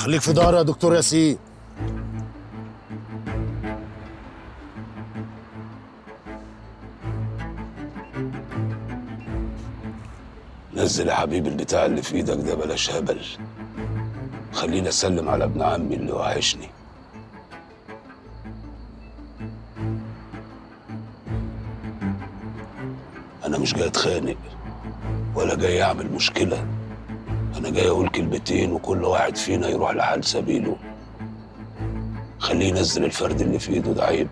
خليك في ظهري يا دكتور ياسين نزل يا حبيبي البتاع اللي في ايدك ده بلاش هبل خليني اسلم على ابن عمي اللي وحشني انا مش جاي اتخانق ولا جاي اعمل مشكله انا جاي اقول كلمتين وكل واحد فينا يروح لحال سبيله خليه ينزل الفرد اللي في ايده ده عيب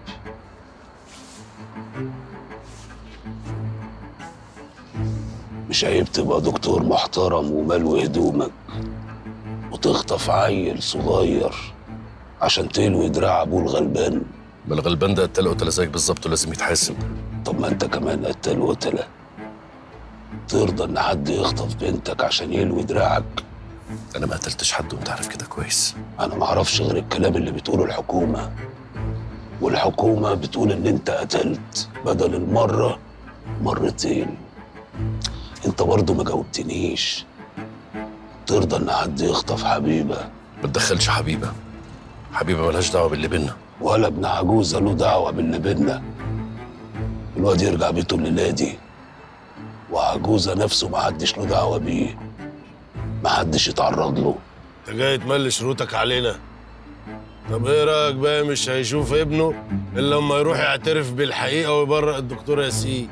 مش عيب تبقى دكتور محترم وملوي هدومك وتخطف عيل صغير عشان تلوي دراع ابوه الغلبان ما الغلبان ده قتل قتله زيك بالظبط ولازم يتحاسب طب ما انت كمان قتال وقتله ترضى ان حد يخطف بنتك عشان يلوي دراعك انا ما قتلتش حد وانت عارف كده كويس انا ما اعرفش غير الكلام اللي بتقوله الحكومه والحكومه بتقول ان انت قتلت بدل المره مرتين انت برضه ما جاوبتنيش ترضى ان حد يخطف حبيبه ما تدخلش حبيبه حبيبه ملهاش دعوه باللي بينا ولا ابن عجوزه له دعوه باللي بينا الواد يرجع بيته الليله دي وعجوزه نفسه ما حدش له دعوه بيه ما حدش يتعرض له انت جاي تملي شروطك علينا طب ايه رايك بقى مش هيشوف ابنه الا لما يروح يعترف بالحقيقه ويبرئ الدكتور ياسين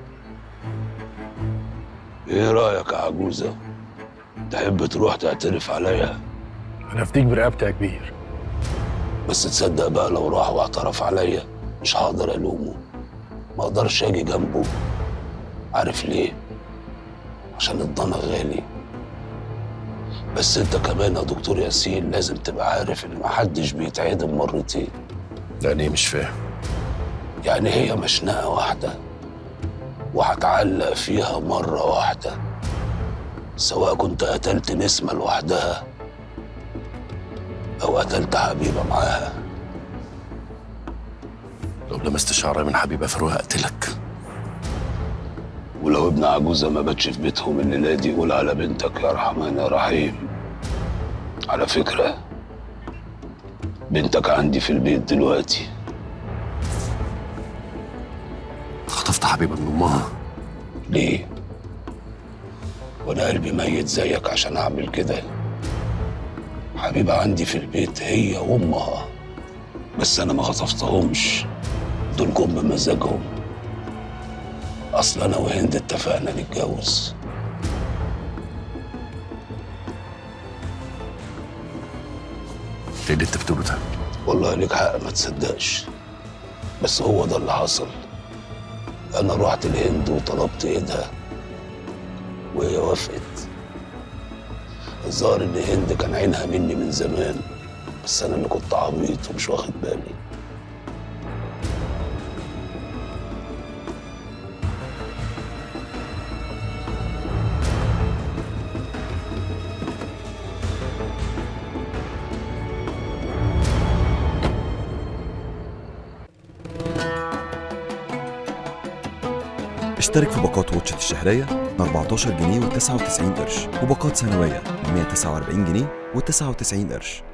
ايه رايك يا عجوزه تحب تروح تعترف عليا انا افتيك برقبتي يا كبير بس تصدق بقى لو راح واعترف عليا مش هقدر الومه ما اقدرش اجي جنبه عارف ليه عشان الضنا غالي بس انت كمان يا دكتور ياسين لازم تبقى عارف ان محدش بيتعدم مرتين يعني ايه مش فاهم يعني هي مشنقة واحدة وهتعلق فيها مرة واحدة سواء كنت قتلت نسمة لوحدها أو قتلت حبيبة معاها لو لمست شعرها من حبيبه فاروق اقتلك ولو ابن عجوزة ما باتش في بيتهم الليلة دي قول على بنتك يا رحمن يا رحيم على فكرة بنتك عندي في البيت دلوقتي خطفت حبيبه من امها ليه؟ وانا قلبي ميت زيك عشان اعمل كده حبيبة عندي في البيت هي وامها بس انا ما خطفتهمش دول جم بمزاجهم اصل انا وهند اتفقنا نتجوز ايه اللي انت بتقوله ده والله ليك حق ما تصدقش بس هو ده اللي حصل انا رحت الهند وطلبت ايدها وهي وافقت الظاهر ان هند كان عينها مني من زمان بس انا اللي كنت عبيط ومش واخد بالي اشترك في باقات واتشت الشهرية ب 14 جنيه و99 قرش وباقات سنوية ب 149 جنيه و99 قرش